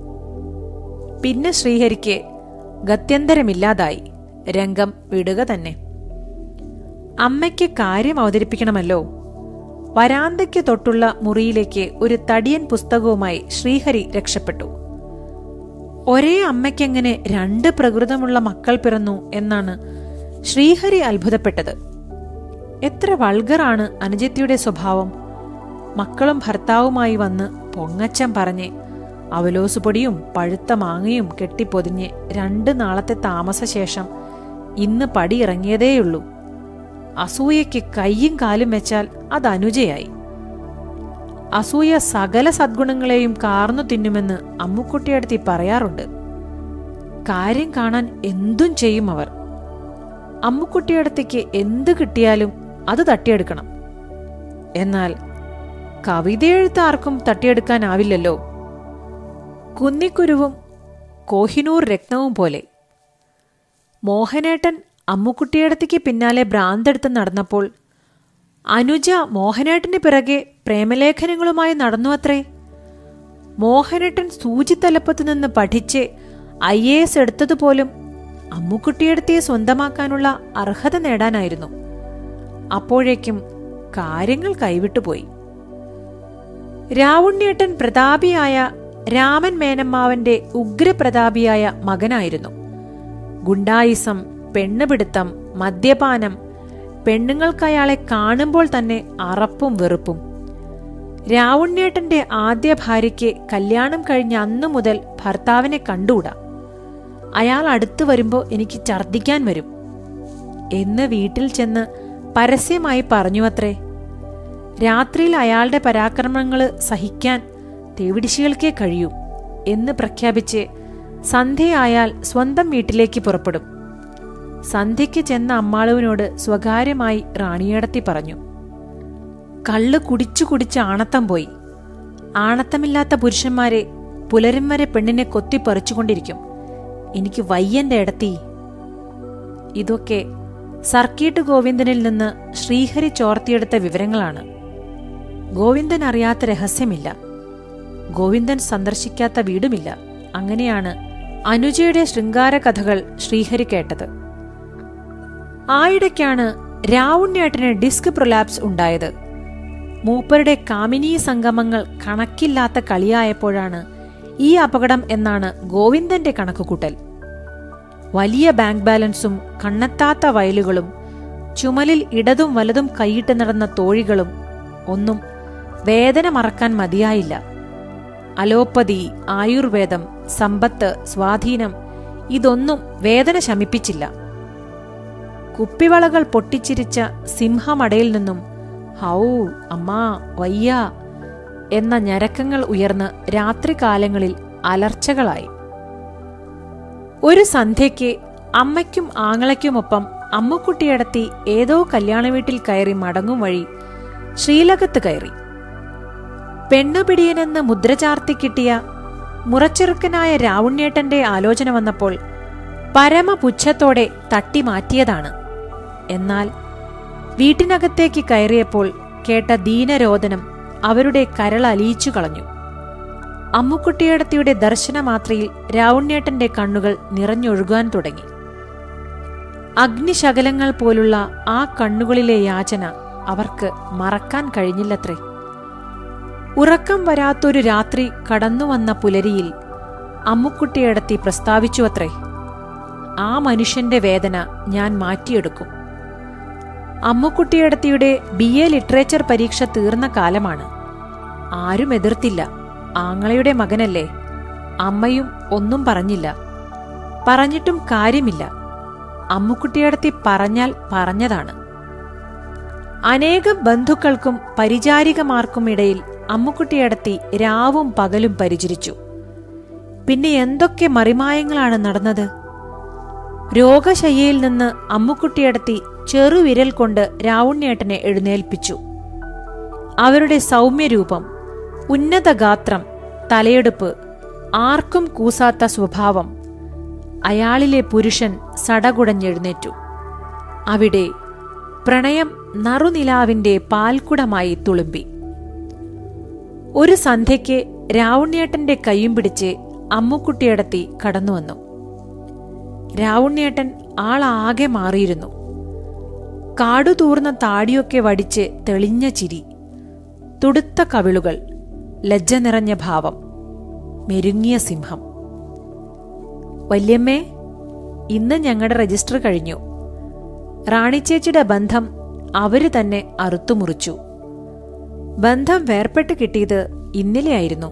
പിന്നെ ശ്രീഹരിക്ക് ഗത്യന്തരമില്ലാതായി രംഗം വിടുക തന്നെ അമ്മയ്ക്ക് കാര്യം അവതരിപ്പിക്കണമല്ലോ വരാന്തയ്ക്ക് തൊട്ടുള്ള മുറിയിലേക്ക് ഒരു തടിയൻ പുസ്തകവുമായി ശ്രീഹരി രക്ഷപ്പെട്ടു ഒരേ അമ്മയ്ക്കെങ്ങനെ രണ്ട് പ്രകൃതമുള്ള മക്കൾ പിറന്നു എന്നാണ് ശ്രീഹരി അത്ഭുതപ്പെട്ടത് എത്ര വൾഗറാണ് അനുജത്തിയുടെ സ്വഭാവം മക്കളും ഭർത്താവുമായി വന്ന് പൊങ്ങച്ചം പറഞ്ഞ് അവലോസുപൊടിയും പഴുത്ത മാങ്ങയും കെട്ടിപ്പൊതിഞ്ഞ് രണ്ട് നാളത്തെ താമസശേഷം ഇന്ന് പടിയിറങ്ങിയതേയുള്ളൂ അസൂയയ്ക്ക് കയ്യും കാലും വെച്ചാൽ അത് അനുജയായി അസൂയ സകല സദ്ഗുണങ്ങളെയും കാർന്നു തിന്നുമെന്ന് അമ്മുക്കുട്ടിയടുത്തി പറയാറുണ്ട് കാര്യം കാണാൻ എന്തും ചെയ്യും അവർ അമ്മുക്കുട്ടിയടുത്തേക്ക് എന്ത് കിട്ടിയാലും അത് തട്ടിയെടുക്കണം എന്നാൽ കവിത എഴുത്ത് ആർക്കും തട്ടിയെടുക്കാനാവില്ലല്ലോ കുന്നിക്കുരുവും കോഹിനൂർ രത്നവും പോലെ മോഹനേട്ടൻ അമ്മുക്കുട്ടിയടത്തേക്ക് പിന്നാലെ ഭ്രാന്തെടുത്ത് നടന്നപ്പോൾ അനുജ മോഹനേട്ടന് പിറകെ പ്രേമലേഖനങ്ങളുമായി നടന്നു അത്രേ മോഹനേട്ടൻ സൂചിത്തലപ്പത്ത് നിന്ന് പഠിച്ച് ഐ എ എസ് എടുത്തതുപോലും അമ്മുക്കുട്ടിയടത്തിയെ സ്വന്തമാക്കാനുള്ള അർഹത നേടാനായിരുന്നു അപ്പോഴേക്കും കാര്യങ്ങൾ കൈവിട്ടുപോയി രാവുണ്ണിയേട്ടൻ പ്രതാപിയായ രാമൻ മേനമ്മാവന്റെ ഉഗ്രപ്രതാപിയായ മകനായിരുന്നു ഗുണ്ടായിസം പെണ്ണുപിടുത്തം മദ്യപാനം പെണ്ണുങ്ങൾക്ക് അയാളെ കാണുമ്പോൾ തന്നെ അറപ്പും വെറുപ്പും രാവുണ്ണിയേട്ടന്റെ ആദ്യ ഭാര്യയ്ക്ക് കല്യാണം കഴിഞ്ഞ അന്നു മുതൽ ഭർത്താവിനെ കണ്ടുകൂടാ അയാൾ അടുത്തു വരുമ്പോൾ എനിക്ക് ഛർദ്ദിക്കാൻ വരും എന്ന് വീട്ടിൽ ചെന്ന് പരസ്യമായി പറഞ്ഞു അത്രേ രാത്രിയിൽ അയാളുടെ പരാക്രമങ്ങൾ സഹിക്കാൻ തേവിടിശികൾക്കേ കഴിയൂ എന്ന് പ്രഖ്യാപിച്ച് സന്ധ്യയായാൽ സ്വന്തം വീട്ടിലേക്ക് പുറപ്പെടും സന്ധ്യയ്ക്ക് ചെന്ന അമ്മാളുവിനോട് സ്വകാര്യമായി റാണിയടത്തി പറഞ്ഞു കള്ള് കുടിച്ചു കുടിച്ച് ആണത്തം പോയി ആണത്തമില്ലാത്ത പുരുഷന്മാരെ പുലരും വരെ പെണ്ണിനെ കൊത്തിപ്പറിച്ചുകൊണ്ടിരിക്കും എനിക്ക് വയ്യന്റെ ഇടത്തി ഇതൊക്കെ സർക്കീട്ട് ഗോവിന്ദനിൽ നിന്ന് ശ്രീഹരി ചോർത്തിയെടുത്ത വിവരങ്ങളാണ് ഗോവിന്ദൻ അറിയാത്ത രഹസ്യമില്ല ഗോവിന്ദൻ സന്ദർശിക്കാത്ത വീടുമില്ല അങ്ങനെയാണ് അനുജയുടെ ശൃംഗാര കഥകൾ ശ്രീഹരി കേട്ടത് ആയിടയ്ക്കാണ് രാവുണ്യേട്ടന് ഡിസ്ക് പ്രൊലാപ്സ് ഉണ്ടായത് മൂപ്പരുടെ കാമിനീ സംഗമങ്ങൾ കണക്കില്ലാത്ത കളിയായപ്പോഴാണ് ഈ അപകടം എന്നാണ് ഗോവിന്ദന്റെ കണക്കുകൂട്ടൽ വലിയ ബാങ്ക് ബാലൻസും കണ്ണെത്താത്ത വയലുകളും ചുമലിൽ ഇടതും വലതും കൈയിട്ട് നടന്ന തോഴികളും ഒന്നും വേദന മറക്കാൻ മതിയായില്ല അലോപ്പതി ആയുർവേദം സമ്പത്ത് സ്വാധീനം ഇതൊന്നും വേദന ശമിപ്പിച്ചില്ല കുപ്പിവളകൾ പൊട്ടിച്ചിരിച്ച സിംഹമടയിൽ നിന്നും ഹൗ അമ്മാ വയ്യ എന്ന ഞരക്കങ്ങൾ ഉയർന്ന് രാത്രികാലങ്ങളിൽ അലർച്ചകളായി ഒരു സന്ധ്യയ്ക്ക് അമ്മയ്ക്കും ആങ്ങളയ്ക്കുമൊപ്പം അമ്മുക്കുട്ടിയടത്തി ഏതോ കല്യാണ വീട്ടിൽ കയറി മടങ്ങും വഴി ശ്രീലകത്ത് കയറി പെണ്ണുപിടിയനെന്ന് മുദ്ര ചാർത്തി കിട്ടിയ മുറച്ചെറുക്കനായ രാവുണ്യേട്ടന്റെ ആലോചന വന്നപ്പോൾ പരമപുച്ഛത്തോടെ തട്ടി മാറ്റിയതാണ് എന്നാൽ വീട്ടിനകത്തേക്ക് കയറിയപ്പോൾ കേട്ട ദീനരോദനം അവരുടെ കരൾ അലിയിച്ചു കളഞ്ഞു അമ്മുക്കുട്ടിയടത്തിയുടെ ദർശനമാത്രയിൽ രാവുണ്യേട്ടന്റെ കണ്ണുകൾ നിറഞ്ഞൊഴുകാൻ തുടങ്ങി അഗ്നിശകലങ്ങൾ പോലുള്ള ആ കണ്ണുകളിലെ യാചന അവർക്ക് മറക്കാൻ കഴിഞ്ഞില്ലത്രേ ഉറക്കം വരാത്തൊരു രാത്രി കടന്നുവന്ന പുലരിയിൽ അമ്മുക്കുട്ടിയടത്തി പ്രസ്താവിച്ചുവത്രേ ആ മനുഷ്യന്റെ വേദന ഞാൻ മാറ്റിയെടുക്കും അമ്മുക്കുട്ടിയടത്തിയുടെ ബി എ ലിറ്ററേച്ചർ പരീക്ഷ തീർന്ന കാലമാണ് ആരും എതിർത്തില്ല ആങ്ങളയുടെ മകനല്ലേ അമ്മയും ഒന്നും പറഞ്ഞില്ല പറഞ്ഞിട്ടും കാര്യമില്ല അമ്മുക്കുട്ടിയടത്തി പറഞ്ഞാൽ പറഞ്ഞതാണ് അനേകം ബന്ധുക്കൾക്കും പരിചാരികമാർക്കും ഇടയിൽ അമ്മുക്കുട്ടിയടത്തി രാവും പകലും പരിചരിച്ചു പിന്നെ എന്തൊക്കെ മറിമായങ്ങളാണ് നടന്നത് രോഗശയ്യയിൽ നിന്ന് അമ്മുക്കുട്ടിയടത്തി ചെറുവിരൽ കൊണ്ട് രാവുണ്യേട്ടനെ എഴുന്നേൽപ്പിച്ചു അവരുടെ സൗമ്യരൂപം ഉന്നതഗാത്രം തലയെടുപ്പ് ആർക്കും കൂസാത്ത സ്വഭാവം അയാളിലെ പുരുഷൻ സടകുടഞ്ഞെഴുന്നേറ്റു അവിടെ പ്രണയം നറുനിലാവിന്റെ പാൽക്കുടമായി തുളുമ്പി ഒരു സന്ധ്യയ്ക്ക് രാവുണ്യേട്ടന്റെ കൈയും പിടിച്ച് അമ്മുക്കുട്ടിയടത്തി കടന്നുവന്നു രാവുണ്യേട്ടൻ ആളാകെ മാറിയിരുന്നു കാടുതൂർന്ന താടിയൊക്കെ വടിച്ച് തെളിഞ്ഞ ചിരി തുടുത്ത കവിളുകൾ ലജ്ജ നിറഞ്ഞ ഭാവം മെരുങ്ങിയ സിംഹം വല്യമ്മേ ഇന്ന് ഞങ്ങളുടെ രജിസ്റ്റർ കഴിഞ്ഞു റാണിച്ചേച്ചിയുടെ ബന്ധം അവര് തന്നെ അറുത്തുമുറിച്ചു ബന്ധം വേർപെട്ട് കിട്ടിയത് ഇന്നലെയായിരുന്നു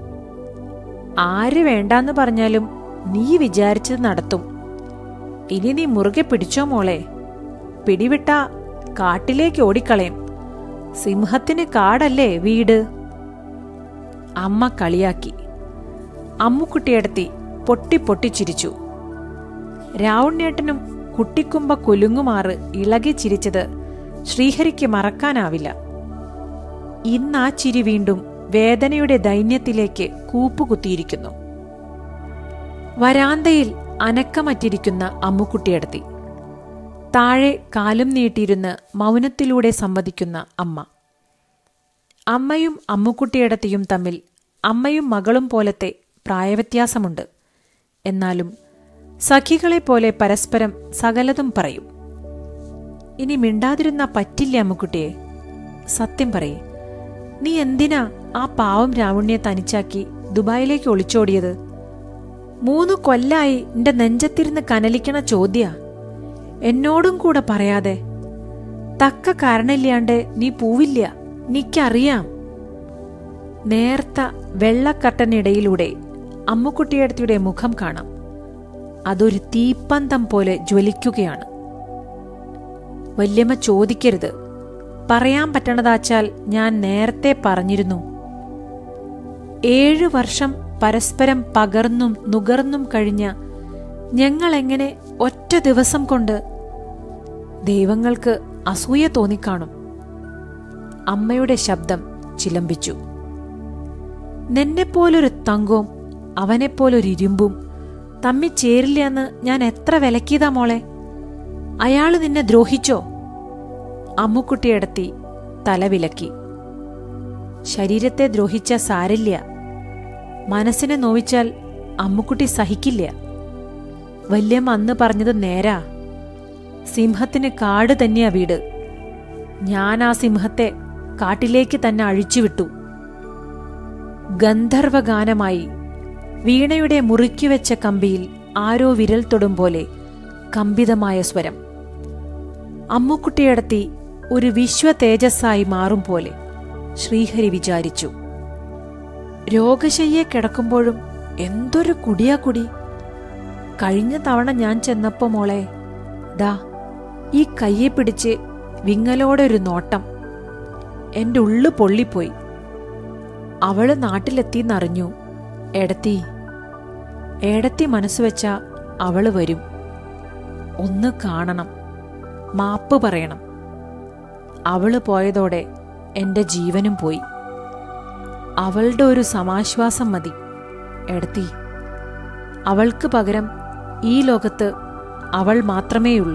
ആര് വേണ്ടാന്ന് പറഞ്ഞാലും നീ വിചാരിച്ചത് നടത്തും ഇനി നീ മുറുകെ പിടിച്ചോ മോളെ പിടിവിട്ട കാട്ടിലേക്ക് ഓടിക്കളയും സിംഹത്തിന് കാടല്ലേ വീട് അമ്മ കളിയാക്കി അമ്മുക്കുട്ടിയെടുത്തി പൊട്ടി പൊട്ടിച്ചിരിച്ചു രാവുണ്ണേട്ടനും കുട്ടിക്കുമ്പ കുലുങ്ങുമാറ് ഇളകി ചിരിച്ചത് ശ്രീഹരിക്ക് മറക്കാനാവില്ല ഇന്നാ ചിരി വീണ്ടും വേദനയുടെ ദൈന്യത്തിലേക്ക് കൂപ്പുകുത്തിയിരിക്കുന്നു വരാന്തയിൽ അനക്കമറ്റിരിക്കുന്ന അമ്മുക്കുട്ടിയെടുത്തി താഴെ കാലും നീട്ടിയിരുന്ന് മൗനത്തിലൂടെ സംവദിക്കുന്ന അമ്മ അമ്മയും അമ്മുക്കുട്ടിയെടത്തിയും തമ്മിൽ അമ്മയും മകളും പോലത്തെ പ്രായവ്യത്യാസമുണ്ട് എന്നാലും സഖികളെപ്പോലെ പരസ്പരം സകലതും പറയും ഇനി മിണ്ടാതിരുന്ന പറ്റില്ല അമ്മുക്കുട്ടിയെ സത്യം പറയേ നീ എന്തിനാ ആ പാവം രാവുണ്യെ തനിച്ചാക്കി ദുബായിലേക്ക് ഒളിച്ചോടിയത് മൂന്നു കൊല്ലായി എന്റെ നെഞ്ചത്തിരുന്ന് കനലിക്കണ ചോദ്യ എന്നോടും കൂടെ പറയാതെ തക്ക കാരണമില്ലാണ്ട് നീ പൂവില്ല നിക്കറിയാം നേർത്ത വെള്ളക്കട്ടനിടയിലൂടെ അമ്മുക്കുട്ടിയടത്തിയുടെ മുഖം കാണാം അതൊരു തീപ്പന്തം പോലെ ജ്വലിക്കുകയാണ് വല്യമ്മ ചോദിക്കരുത് പറയാൻ പറ്റണതാച്ചാൽ ഞാൻ നേരത്തെ പറഞ്ഞിരുന്നു ഏഴു വർഷം പരസ്പരം പകർന്നും നുകർന്നും കഴിഞ്ഞ ഞങ്ങളെങ്ങനെ ഒറ്റ ദിവസം കൊണ്ട് ദൈവങ്ങൾക്ക് അസൂയ തോന്നിക്കാണും അമ്മയുടെ ശബ്ദം ചിലമ്പിച്ചു നിന്നെപ്പോലൊരു തങ്കവും അവനെപ്പോലൊരു ഇരുമ്പും തമ്മി ചേരില്ല എന്ന് ഞാൻ എത്ര വിലക്കിയതാ മോളെ അയാള് നിന്നെ ദ്രോഹിച്ചോ അമ്മുക്കുട്ടിയടത്തി തലവിലക്കി ശരീരത്തെ ദ്രോഹിച്ച സാരില്ല മനസ്സിനെ നോവിച്ചാൽ അമ്മുക്കുട്ടി സഹിക്കില്ല വല്യമ്മ അന്ന് പറഞ്ഞത് നേരാ സിംഹത്തിന് കാട് തന്നെയാ വീട് ഞാൻ ആ സിംഹത്തെ കാട്ടിലേക്ക് തന്നെ അഴിച്ചുവിട്ടു ഗന്ധർവഗാനമായി വീണയുടെ മുറുക്കിവെച്ച കമ്പിയിൽ ആരോ വിരൽ തൊടും പോലെ കമ്പിതമായ സ്വരം അമ്മുക്കുട്ടിയടത്തി ഒരു വിശ്വ തേജസ്സായി മാറും പോലെ ശ്രീഹരി വിചാരിച്ചു രോഗശയ്യെ കിടക്കുമ്പോഴും എന്തൊരു കുടിയാ കുടി കഴിഞ്ഞ തവണ ഞാൻ ചെന്നപ്പോ മോളെ ദാ ഈ കയ്യെ പിടിച്ച് വിങ്ങലോടെ ഒരു നോട്ടം എന്റെ ഉള്ളു പൊള്ളിപ്പോയി അവള് നാട്ടിലെത്തിന്നറിഞ്ഞു എടത്തി ഏടത്തി മനസ്സുവെച്ച അവള് വരും ഒന്ന് കാണണം മാപ്പ് പറയണം അവള് പോയതോടെ എന്റെ ജീവനും പോയി അവളുടെ ഒരു സമാശ്വാസം മതി എടത്തി അവൾക്ക് പകരം ഈ ലോകത്ത് അവൾ മാത്രമേയുള്ളൂ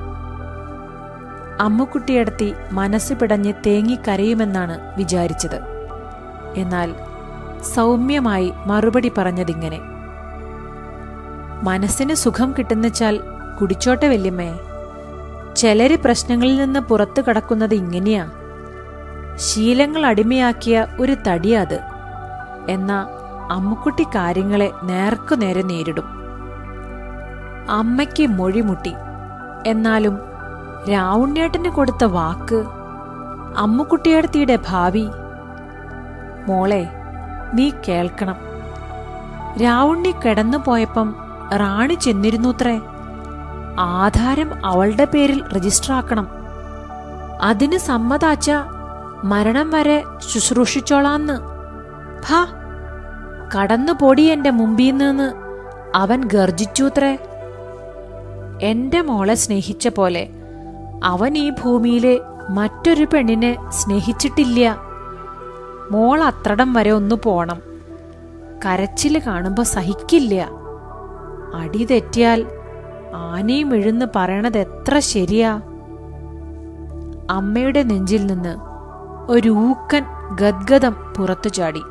അമ്മുക്കുട്ടിയടത്തി മനസ്സ് പിടഞ്ഞ് തേങ്ങിക്കരയുമെന്നാണ് വിചാരിച്ചത് എന്നാൽ സൗമ്യമായി മറുപടി പറഞ്ഞതിങ്ങനെ മനസ്സിന് സുഖം കിട്ടുന്നച്ചാൽ കുടിച്ചോട്ടെ വല്യമ്മേ ചിലര് പ്രശ്നങ്ങളിൽ നിന്ന് പുറത്തു കടക്കുന്നത് ഇങ്ങനെയാ ശീലങ്ങൾ അടിമയാക്കിയ ഒരു തടിയാ അത് എന്നാ അമ്മുക്കുട്ടി കാര്യങ്ങളെ നേർക്കു നേരെ നേരിടും അമ്മയ്ക്ക് മൊഴിമുട്ടി എന്നാലും രാവുണ്ണേട്ടന് കൊടുത്ത വാക്ക് അമ്മുക്കുട്ടിയടത്തിയുടെ ഭാവി മോളെ നീ കേൾക്കണം രാവുണ്ണി കിടന്നു പോയപ്പം റാണി ചെന്നിരുന്നൂത്രേ ആധാരം അവളുടെ പേരിൽ രജിസ്റ്റർ ആക്കണം അതിന് സമ്മതാച്ച മരണം വരെ ശുശ്രൂഷിച്ചോളാന്ന് ഭാ കടന്നു പൊടി എന്റെ മുമ്പീന്ന് അവൻ ഗർജിച്ചൂത്രേ എന്റെ മോളെ സ്നേഹിച്ച പോലെ അവൻ ഈ ഭൂമിയിലെ മറ്റൊരു പെണ്ണിനെ സ്നേഹിച്ചിട്ടില്ല മോൾ അത്രടം വരെ ഒന്ന് പോണം കരച്ചില് കാണുമ്പോ സഹിക്കില്ല അടി തെറ്റിയാൽ ആനയും എഴുന്ന് പറയണത് എത്ര ശരിയാ അമ്മയുടെ നെഞ്ചിൽ നിന്ന് ഒരു ഊക്കൻ ഗദ്ഗതം പുറത്തു ചാടി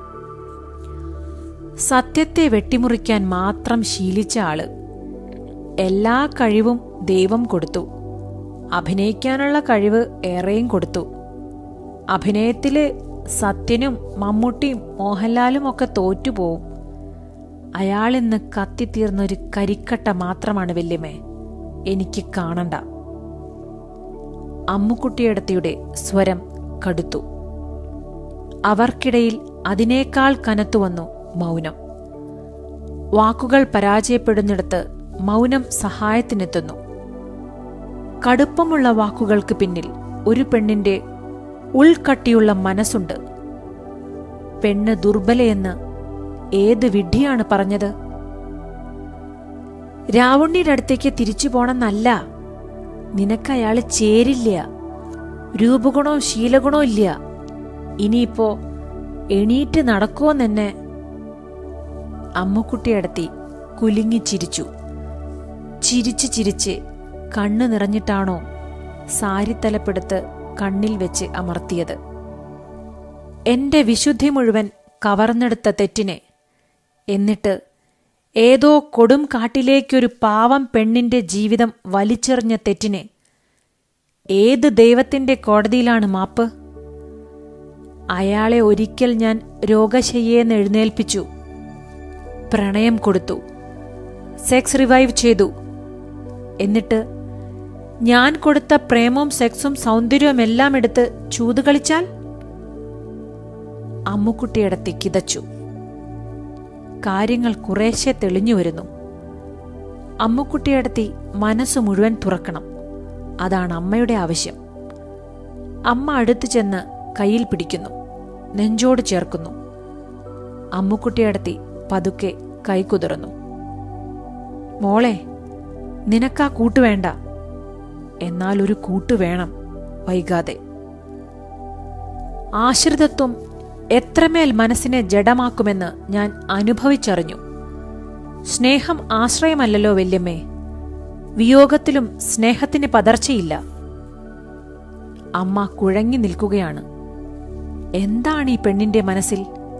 സത്യത്തെ വെട്ടിമുറിക്കാൻ മാത്രം ശീലിച്ച ആള് എല്ലാ കഴിവും ദൈവം കൊടുത്തു അഭിനയിക്കാനുള്ള കഴിവ് ഏറെയും കൊടുത്തു അഭിനയത്തില് സത്യനും മമ്മൂട്ടിയും മോഹൻലാലും ഒക്കെ തോറ്റുപോവും അയാളിന്ന് കത്തിത്തീർന്നൊരു കരിക്കട്ട മാത്രമാണ് വല്യമ്മേ എനിക്ക് കാണണ്ട അമ്മുക്കുട്ടിയടത്തിയുടെ സ്വരം കടുത്തു അവർക്കിടയിൽ അതിനേക്കാൾ കനത്തുവന്നു മൗനം വാക്കുകൾ പരാജയപ്പെടുന്നിടത്ത് മൗനം സഹായത്തിനെത്തുന്നു കടുപ്പമുള്ള വാക്കുകൾക്ക് പിന്നിൽ ഒരു പെണ്ണിന്റെ ഉൾക്കട്ടിയുള്ള മനസ്സുണ്ട് പെണ്ണ് ദുർബലയെന്ന് ഏത് വിഡ്ഢിയാണ് പറഞ്ഞത് രാവണ്ണിയുടെ അടുത്തേക്ക് തിരിച്ചു പോണെന്നല്ല നിനക്ക് അയാള് ചേരില്ല രൂപഗുണവും ശീലഗുണവും ഇല്ല ഇനിയിപ്പോ എണീറ്റ് നടക്കുമെന്നെന്നെ അമ്മുക്കുട്ടിയടത്തി കുലുങ്ങി ചിരിച്ചു ചിരിച്ച് ചിരിച്ച് കണ്ണു നിറഞ്ഞിട്ടാണോ സാരിത്തലപ്പെടുത്ത് കണ്ണിൽ വെച്ച് അമർത്തിയത് എന്റെ വിശുദ്ധി മുഴുവൻ കവർന്നെടുത്ത തെറ്റിനെ എന്നിട്ട് ഏതോ കൊടും കാട്ടിലേക്കൊരു പാവം പെണ്ണിന്റെ ജീവിതം വലിച്ചെറിഞ്ഞ തെറ്റിനെ ഏത് ദൈവത്തിന്റെ കോടതിയിലാണ് മാപ്പ് അയാളെ ഒരിക്കൽ ഞാൻ രോഗശയ്യേന്ന് എഴുന്നേൽപ്പിച്ചു പ്രണയം കൊടുത്തു സെക്സ് റിവൈവ് ചെയ്തു എന്നിട്ട് ഞാൻ കൊടുത്ത പ്രേമവും സെക്സും സൗന്ദര്യവും എല്ലാം എടുത്ത് ചൂതുകളിച്ചാൽ അമ്മുക്കുട്ടിയടത്തി കിതച്ചു കാര്യങ്ങൾ കുറേശ്ശെ തെളിഞ്ഞു വരുന്നു അമ്മുക്കുട്ടിയടത്തി മനസ്സ് മുഴുവൻ തുറക്കണം അതാണ് അമ്മയുടെ ആവശ്യം അമ്മ അടുത്തു ചെന്ന് കയ്യിൽ പിടിക്കുന്നു നെഞ്ചോട് ചേർക്കുന്നു അമ്മുക്കുട്ടിയടത്തി പതുക്കെ കൈകുതിർന്നു മോളെ നിനക്കാ കൂട്ട് വേണ്ട എന്നാൽ ഒരു കൂട്ട് വേണം വൈകാതെ ആശ്രിതത്വം എത്രമേൽ മനസ്സിനെ ജഡമാക്കുമെന്ന് ഞാൻ അനുഭവിച്ചറിഞ്ഞു സ്നേഹം ആശ്രയമല്ലല്ലോ വല്യമ്മേ വിയോഗത്തിലും സ്നേഹത്തിന് പതർച്ചയില്ല അമ്മ കുഴങ്ങി നിൽക്കുകയാണ് എന്താണ് ഈ പെണ്ണിന്റെ മനസ്സിൽ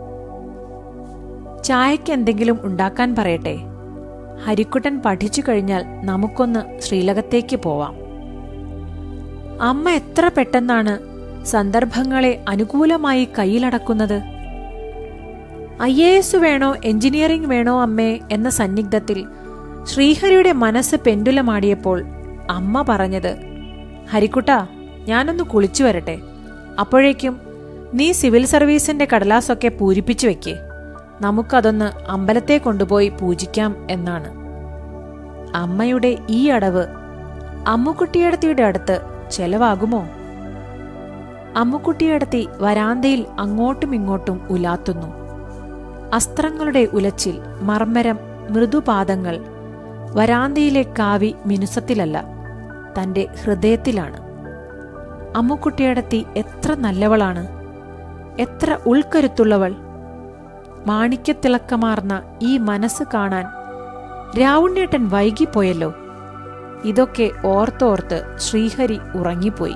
ചായക്ക് എന്തെങ്കിലും ഉണ്ടാക്കാൻ പറയട്ടെ ഹരിക്കുട്ടൻ പഠിച്ചു കഴിഞ്ഞാൽ നമുക്കൊന്ന് ശ്രീലകത്തേക്ക് പോവാം അമ്മ എത്ര പെട്ടെന്നാണ് സന്ദർഭങ്ങളെ അനുകൂലമായി കയ്യിലടക്കുന്നത് ഐ എ എസ് വേണോ എഞ്ചിനീയറിംഗ് വേണോ അമ്മേ എന്ന സന്നിഗ്ധത്തിൽ ശ്രീഹരിയുടെ മനസ്സ് പെൻഡുലമാടിയപ്പോൾ അമ്മ പറഞ്ഞത് ഹരിക്കുട്ട ഞാനൊന്ന് കുളിച്ചു വരട്ടെ അപ്പോഴേക്കും നീ സിവിൽ സർവീസിന്റെ കടലാസൊക്കെ പൂരിപ്പിച്ചു വെക്കേ നമുക്കതൊന്ന് അമ്പലത്തെ കൊണ്ടുപോയി പൂജിക്കാം എന്നാണ് അമ്മയുടെ ഈ അടവ് അമ്മുക്കുട്ടിയടത്തിയുടെ അടുത്ത് ചെലവാകുമോ അമ്മുക്കുട്ടിയടത്തി വരാന്തയിൽ അങ്ങോട്ടും ഇങ്ങോട്ടും ഉലാത്തുന്നു അസ്ത്രങ്ങളുടെ ഉലച്ചിൽ മർമ്മരം മൃദുപാദങ്ങൾ വരാന്തയിലെ കാവി മിനുസത്തിലല്ല തന്റെ ഹൃദയത്തിലാണ് അമ്മുക്കുട്ടിയടത്തി എത്ര നല്ലവളാണ് എത്ര ഉൾക്കരുത്തുള്ളവൾ മാണിക്യത്തിളക്കമാർന്ന ഈ മനസ്സ് കാണാൻ രാവുണ്ണേട്ടൻ വൈകിപ്പോയല്ലോ ഇതൊക്കെ ഓർത്തോർത്ത് ശ്രീഹരി ഉറങ്ങിപ്പോയി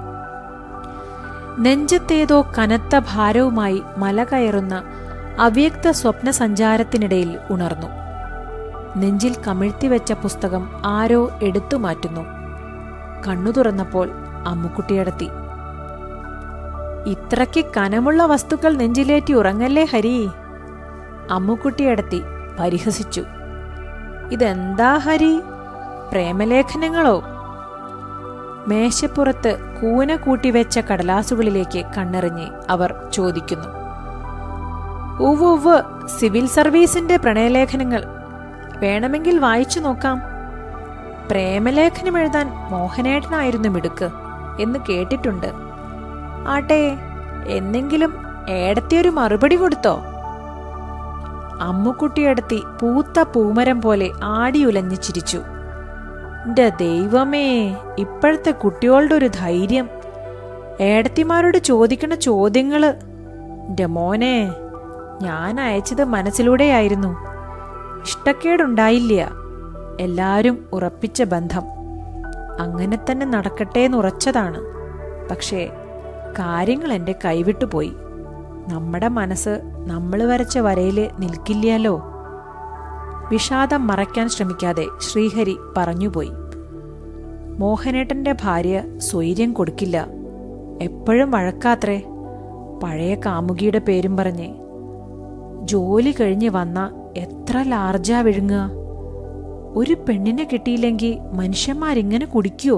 നെഞ്ചത്തേതോ കനത്ത ഭാരവുമായി മല കയറുന്ന അവ്യക്ത സ്വപ്ന സഞ്ചാരത്തിനിടയിൽ ഉണർന്നു നെഞ്ചിൽ കമിഴ്ത്തിവെച്ച പുസ്തകം ആരോ എടുത്തു മാറ്റുന്നു കണ്ണു തുറന്നപ്പോൾ അമ്മുക്കുട്ടിയടത്തി ഇത്രയ്ക്ക് കനമുള്ള വസ്തുക്കൾ നെഞ്ചിലേറ്റി ഉറങ്ങല്ലേ ഹരി അമ്മുക്കുട്ടിയടത്തി പരിഹസിച്ചു ഇതെന്താ ഹരി പ്രേമലേഖനങ്ങളോ മേശപ്പുറത്ത് കൂന കൂട്ടിവെച്ച കടലാസുകളിലേക്ക് കണ്ണെറിഞ്ഞ് അവർ ചോദിക്കുന്നു ഉവ് ഉവ് സിവിൽ സർവീസിന്റെ പ്രണയലേഖനങ്ങൾ വേണമെങ്കിൽ വായിച്ചു നോക്കാം പ്രേമലേഖനം എഴുതാൻ മോഹനേട്ടനായിരുന്നു മിടുക്ക് എന്ന് കേട്ടിട്ടുണ്ട് ആട്ടെ എന്നെങ്കിലും ഏടത്തിയൊരു മറുപടി കൊടുത്തോ അമ്മുക്കുട്ടിയടത്തി പൂത്ത പൂമരം പോലെ ആടിയുലഞ്ഞു ചിരിച്ചു എന്റെ ദൈവമേ ഇപ്പോഴത്തെ കുട്ടികളുടെ ഒരു ധൈര്യം ഏടത്തിമാരോട് ചോദിക്കണ ചോദ്യങ്ങള് എന്റെ മോനെ ഞാൻ അയച്ചത് മനസ്സിലൂടെയായിരുന്നു ഇഷ്ടക്കേടുണ്ടായില്ല എല്ലാരും ഉറപ്പിച്ച ബന്ധം അങ്ങനെ തന്നെ നടക്കട്ടെ എന്നുറച്ചതാണ് പക്ഷേ കാര്യങ്ങൾ എൻ്റെ കൈവിട്ടുപോയി നമ്മുടെ മനസ്സ് നമ്മൾ വരച്ച വരയില് നിൽക്കില്ലല്ലോ വിഷാദം മറയ്ക്കാൻ ശ്രമിക്കാതെ ശ്രീഹരി പറഞ്ഞുപോയി മോഹനേട്ടന്റെ ഭാര്യ സ്വൈര്യം കൊടുക്കില്ല എപ്പോഴും വഴക്കാത്രേ പഴയ കാമുകിയുടെ പേരും പറഞ്ഞ് ജോലി കഴിഞ്ഞ് വന്ന എത്ര ലാർജാ വിഴുങ്ങുക ഒരു പെണ്ണിനെ കിട്ടിയില്ലെങ്കിൽ മനുഷ്യന്മാരിങ്ങനെ കുടിക്കുവോ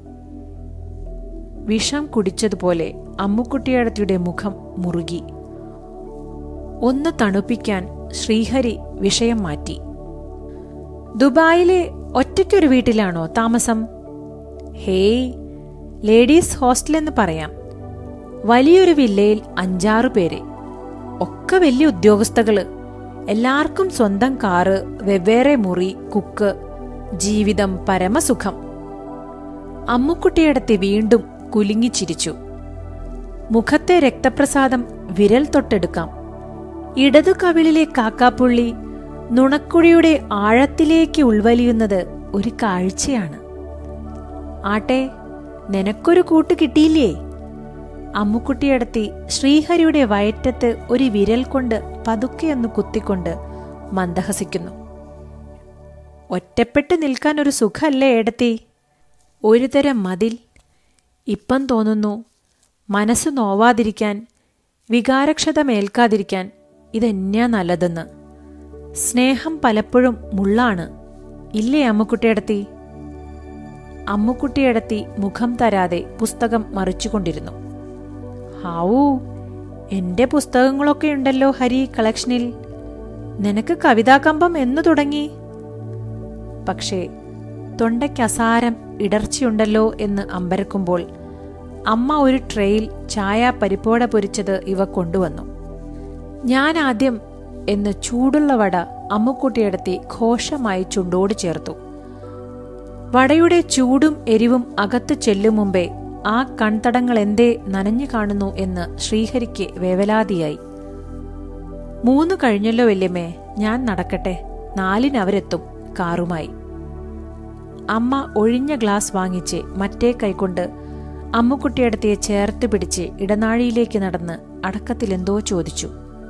വിഷം കുടിച്ചതുപോലെ അമ്മുക്കുട്ടിയടത്തിയുടെ മുഖം മുറുകി ഒന്ന് തണുപ്പിക്കാൻ ശ്രീഹരി വിഷയം മാറ്റി ദുബായിലെ ഒറ്റയ്ക്കൊരു വീട്ടിലാണോ താമസം ഹേയ് ലേഡീസ് ഹോസ്റ്റൽ എന്ന് പറയാം വലിയൊരു വില്ലയിൽ അഞ്ചാറു പേര് ഒക്കെ വലിയ ഉദ്യോഗസ്ഥകള് എല്ലാവർക്കും സ്വന്തം കാറ് വെവ്വേറെ മുറി കുക്ക് ജീവിതം പരമസുഖം അമ്മുക്കുട്ടിയടത്തി വീണ്ടും കുലുങ്ങിച്ചിരിച്ചു മുഖത്തെ രക്തപ്രസാദം വിരൽ തൊട്ടെടുക്കാം ഇടതു കവിളിലെ കാക്കാപ്പുള്ളി നുണക്കുഴിയുടെ ആഴത്തിലേക്ക് ഉൾവലിയുന്നത് ഒരു കാഴ്ചയാണ് ആട്ടെ നിനക്കൊരു കൂട്ട് കിട്ടിയില്ലേ അമ്മുക്കുട്ടിയടത്തി ശ്രീഹരിയുടെ വയറ്റത്ത് ഒരു വിരൽ കൊണ്ട് പതുക്കെയൊന്ന് കുത്തിക്കൊണ്ട് മന്ദഹസിക്കുന്നു ഒറ്റപ്പെട്ട് നിൽക്കാൻ ഒരു സുഖല്ലേ ഏടത്തി ഒരുതരം മതിൽ ഇപ്പം തോന്നുന്നു മനസ്സ് നോവാതിരിക്കാൻ വികാരക്ഷതമേൽക്കാതിരിക്കാൻ ഇതെന്നാ നല്ലതെന്ന് സ്നേഹം പലപ്പോഴും മുള്ളാണ് ഇല്ലേ അമ്മുക്കുട്ടിയടത്തി അമ്മുക്കുട്ടിയടത്തി മുഖം തരാതെ പുസ്തകം മറിച്ചുകൊണ്ടിരുന്നു ഹാവൂ എന്റെ പുസ്തകങ്ങളൊക്കെ ഉണ്ടല്ലോ ഹരി കളക്ഷനിൽ നിനക്ക് കവിതാകമ്പം എന്നു തുടങ്ങി പക്ഷേ തൊണ്ടയ്ക്ക് അസാരം ഇടർച്ചയുണ്ടല്ലോ എന്ന് അമ്പരക്കുമ്പോൾ അമ്മ ഒരു ട്രേയിൽ ചായ പരിപ്പോട പൊരിച്ചത് ഇവ കൊണ്ടുവന്നു ഞാൻ ആദ്യം എന്ന് ചൂടുള്ള വട അമ്മുക്കുട്ടിയെടുത്തി ഘോഷമായി ചുണ്ടോട് ചേർത്തു വടയുടെ ചൂടും എരിവും അകത്ത് ചെല്ലും മുമ്പേ ആ കൺതടങ്ങൾ എന്തേ നനഞ്ഞു കാണുന്നു എന്ന് ശ്രീഹരിക്ക് വേവലാതിയായി മൂന്ന് കഴിഞ്ഞല്ലോ വല്യമ്മേ ഞാൻ നടക്കട്ടെ നാലിനവരെത്തും കാറുമായി അമ്മ ഒഴിഞ്ഞ ഗ്ലാസ് വാങ്ങിച്ച് മറ്റേ കൈകൊണ്ട് അമ്മുക്കുട്ടിയടത്തിയെ ചേർത്ത് പിടിച്ച് ഇടനാഴിയിലേക്ക് നടന്ന് അടക്കത്തിലെന്തോ ചോദിച്ചു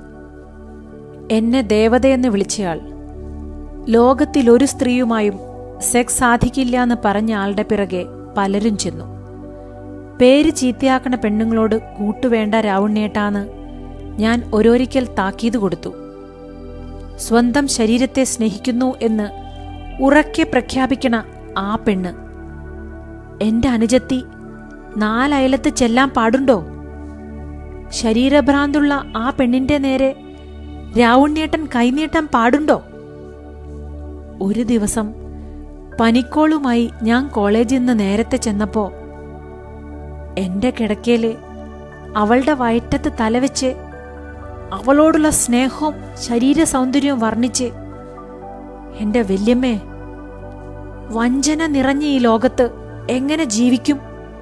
എന്നെ ദേവതയെന്ന് വിളിച്ചയാൾ ലോകത്തിൽ ഒരു സ്ത്രീയുമായും സെക്സ് സാധിക്കില്ല എന്ന് പറഞ്ഞ ആളുടെ പിറകെ പലരും ചെന്നു പേര് ചീത്തയാക്കണ പെണ്ണുങ്ങളോട് കൂട്ടുവേണ്ട രാവുണ്ണേട്ടാന്ന് ഞാൻ ഓരോരിക്കൽ താക്കീത് കൊടുത്തു സ്വന്തം ശരീരത്തെ സ്നേഹിക്കുന്നു എന്ന് ഉറക്കെ പ്രഖ്യാപിക്കണ ആ പെണ്ണ് എന്റെ അനുജത്തി നാലയലത്ത് ചെല്ലാൻ പാടുണ്ടോ ശരീരഭ്രാന്തുള്ള ആ പെണ്ണിന്റെ നേരെ രാവുണ്ണേട്ടൻ കൈനീട്ടാൻ പാടുണ്ടോ ഒരു ദിവസം പനിക്കോളുമായി ഞാൻ കോളേജിൽ നിന്ന് നേരത്തെ ചെന്നപ്പോ എന്റെ കിടക്കയില് അവളുടെ വയറ്റത്ത് തലവെച്ച് അവളോടുള്ള സ്നേഹവും ശരീര സൗന്ദര്യവും വർണ്ണിച്ച് എന്റെ വല്യമ്മേ വഞ്ചന നിറഞ്ഞ ഈ ലോകത്ത് എങ്ങനെ ജീവിക്കും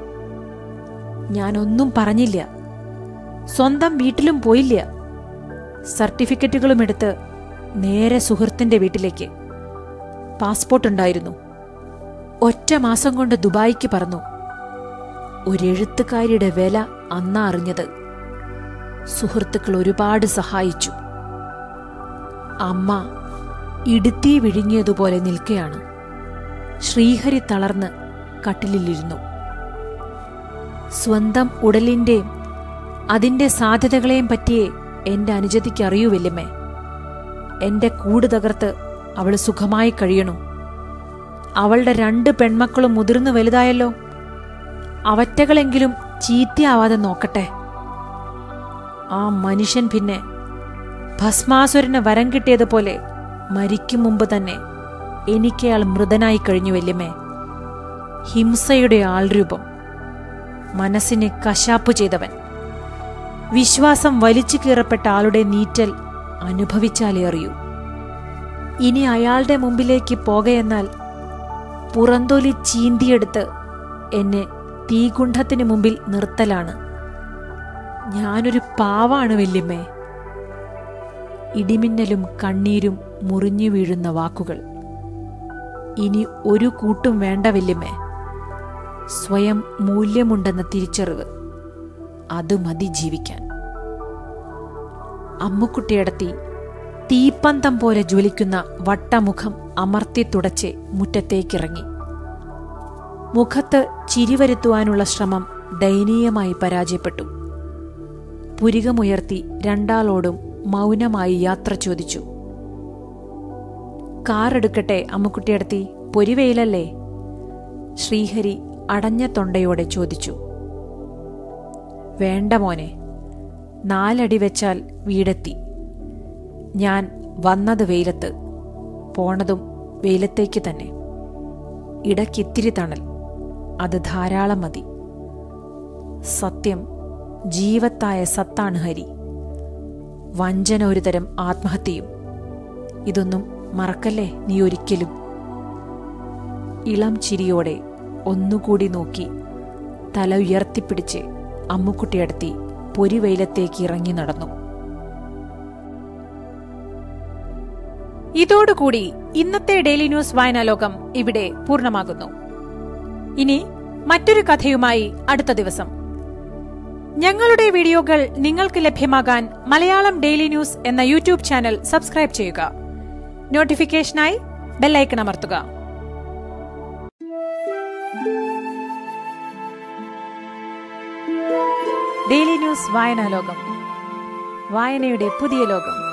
ഞാനൊന്നും പറഞ്ഞില്ല സ്വന്തം വീട്ടിലും പോയില്ല സർട്ടിഫിക്കറ്റുകളും എടുത്ത് നേരെ സുഹൃത്തിന്റെ വീട്ടിലേക്ക് പാസ്പോർട്ട് ഉണ്ടായിരുന്നു ഒറ്റ മാസം കൊണ്ട് ദുബായിക്ക് പറന്നു ഒരെഴുത്തുകാരിയുടെ വില അന്നാ അറിഞ്ഞത് സുഹൃത്തുക്കൾ ഒരുപാട് സഹായിച്ചു അമ്മ ഇടുത്തി വിഴുങ്ങിയതുപോലെ നിൽക്കുകയാണ് ശ്രീഹരി തളർന്ന് കട്ടിലിലിരുന്നു സ്വന്തം ഉടലിന്റെയും അതിന്റെ സാധ്യതകളെയും പറ്റിയേ എന്റെ അനുജതിക്ക് അറിയൂ വല്യമ്മേ എന്റെ കൂട് തകർത്ത് അവൾ സുഖമായി കഴിയണു അവളുടെ രണ്ട് പെൺമക്കളും മുതിർന്നു വലുതായല്ലോ അവറ്റകളെങ്കിലും ചീത്തയാവാതെ നോക്കട്ടെ ആ മനുഷ്യൻ പിന്നെ ഭസ്മാസുരന് വരം കിട്ടിയതുപോലെ മരിക്കും മുമ്പ് തന്നെ എനിക്കയാൾ മൃതനായി കഴിഞ്ഞു വല്യമ്മേ ഹിംസയുടെ ആൾരൂപം മനസ്സിനെ കശാപ്പു ചെയ്തവൻ വിശ്വാസം വലിച്ചു കീറപ്പെട്ട ആളുടെ നീറ്റൽ അനുഭവിച്ചാലേ അറിയൂ ഇനി അയാളുടെ മുമ്പിലേക്ക് പോകയെന്നാൽ പുറന്തൊലി ചീന്തിയെടുത്ത് എന്നെ തീകുണ്ഠത്തിന് മുമ്പിൽ നിർത്തലാണ് ഞാനൊരു പാവാണ് വല്യമ്മേ ഇടിമിന്നലും കണ്ണീരും മുറിഞ്ഞു വീഴുന്ന വാക്കുകൾ ഇനി ഒരു കൂട്ടും വേണ്ട വല്യമ്മേ സ്വയം മൂല്യമുണ്ടെന്ന തിരിച്ചറിവ് അത് മതി ജീവിക്കാൻ അമ്മുക്കുട്ടിയടത്തി തീപ്പന്തം പോലെ ജ്വലിക്കുന്ന വട്ടമുഖം അമർത്തി തുടച്ച് മുറ്റത്തേക്കിറങ്ങി മുഖത്ത് ചിരിവരുത്തുവാനുള്ള ശ്രമം ദയനീയമായി പരാജയപ്പെട്ടു പുരികമുയർത്തി രണ്ടാളോടും മൗനമായി യാത്ര ചോദിച്ചു കാറെടുക്കട്ടെ അമ്മുക്കുട്ടിയടത്തി പൊരിവെയിലല്ലേ ശ്രീഹരി അടഞ്ഞ തൊണ്ടയോടെ ചോദിച്ചു വേണ്ട മോനെ നാലടി വെച്ചാൽ വീടെത്തി ഞാൻ വന്നത് വെയിലത്ത് പോണതും വെയിലത്തേക്ക് തന്നെ ഇടയ്ക്കിത്തിരി തണൽ അത് ധാരാളം മതി സത്യം ജീവത്തായ സത്താണ് ഹരി വഞ്ചന ഒരു തരം ആത്മഹത്യയും ഇതൊന്നും മറക്കല്ലേ നീ ഒരിക്കലും ഇളം ചിരിയോടെ ഒന്നുകൂടി നോക്കി തല ഉയർത്തിപ്പിടിച്ച് അമ്മുക്കുട്ടിയടത്തി പൊരിവെയിലത്തേക്ക് ഇറങ്ങി നടന്നു ഇതോടുകൂടി ഇന്നത്തെ ഡെയിലി ന്യൂസ് വായനാലോകം ഇവിടെ പൂർണ്ണമാകുന്നു ഇനി മറ്റൊരു കഥയുമായി അടുത്ത ദിവസം ഞങ്ങളുടെ വീഡിയോകൾ നിങ്ങൾക്ക് ലഭ്യമാകാൻ മലയാളം ഡെയിലി ന്യൂസ് എന്ന യൂട്യൂബ് ചാനൽ സബ്സ്ക്രൈബ് ചെയ്യുക നോട്ടിഫിക്കേഷനായി ബെല്ലൈക്കൺ അമർത്തുക ഡെയിലി ന്യൂസ് വായനാലോകം വായനയുടെ പുതിയ ലോകം